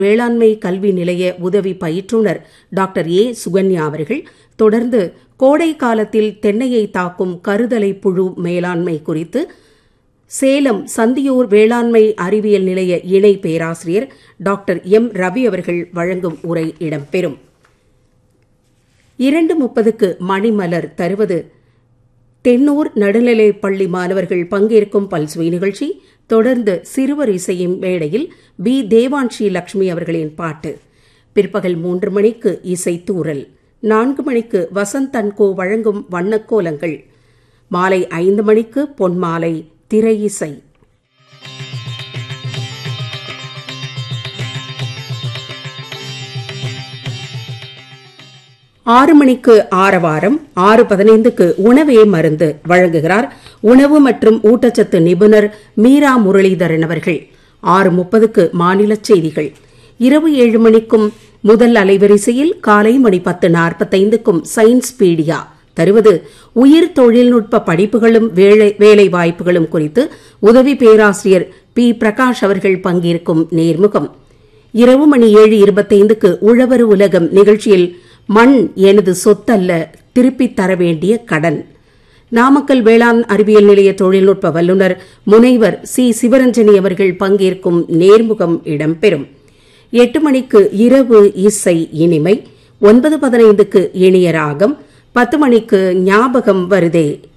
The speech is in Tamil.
வேளாண்மை கல்வி நிலைய உதவி பயிற்றுனர் டாக்டர் ஏ சுகன்யா அவர்கள் தொடர்ந்து கோடை காலத்தில் தென்னையை தாக்கும் கருதலை புழு மேலாண்மை குறித்து சேலம் சந்தியூர் வேளாண்மை அறிவியல் நிலைய இணை பேராசிரியர் டாக்டர் எம் ரவி அவர்கள் வழங்கும் உரை இடம்பெறும் இரண்டு முப்பதுக்கு மணிமலர் தருவது தென்னூர் நடுநிலைப் பள்ளி மாணவர்கள் பங்கேற்கும் பல்சுவை நிகழ்ச்சி தொடர்ந்து சிறுவர் இசையும் மேடையில் பி தேவான்ஷி லட்சுமி அவர்களின் பாட்டு பிற்பகல் மூன்று மணிக்கு இசை தூரல் நான்கு மணிக்கு வசந்த் அன்கோ வழங்கும் வண்ணக்கோலங்கள் மாலை ஐந்து மணிக்கு பொன்மாலை திரை இசை ஆறு மணிக்கு ஆரவாரம் ஆறு பதினைந்துக்கு உணவே மருந்து வழங்குகிறார் உணவு மற்றும் ஊட்டச்சத்து நிபுணர் மீரா முரளிதரன் அவர்கள் ஆறு முப்பதுக்கு மாநில செய்திகள் இரவு ஏழு மணிக்கும் முதல் அலைவரிசையில் காலை மணி பத்து நாற்பத்தைந்துக்கும் சயின்ஸ் பீடியா தருவது உயிர் தொழில்நுட்ப படிப்புகளும் வேலை வேலை வாய்ப்புகளும் குறித்து உதவி பேராசிரியர் பி பிரகாஷ் அவர்கள் பங்கேற்கும் நேர்முகம் இரவு மணி ஏழு இருபத்தைந்துக்கு உழவர் உலகம் நிகழ்ச்சியில் மண் எனது சொத்தல்ல திருப்பித் தர வேண்டிய கடன் நாமக்கல் வேளாண் அறிவியல் நிலைய தொழில்நுட்ப வல்லுநர் முனைவர் சி சிவரஞ்சனி அவர்கள் பங்கேற்கும் நேர்முகம் இடம்பெறும் எட்டு மணிக்கு இரவு இசை இனிமை ஒன்பது பதினைந்துக்கு இனிய ராகம் பத்து மணிக்கு ஞாபகம் வருதே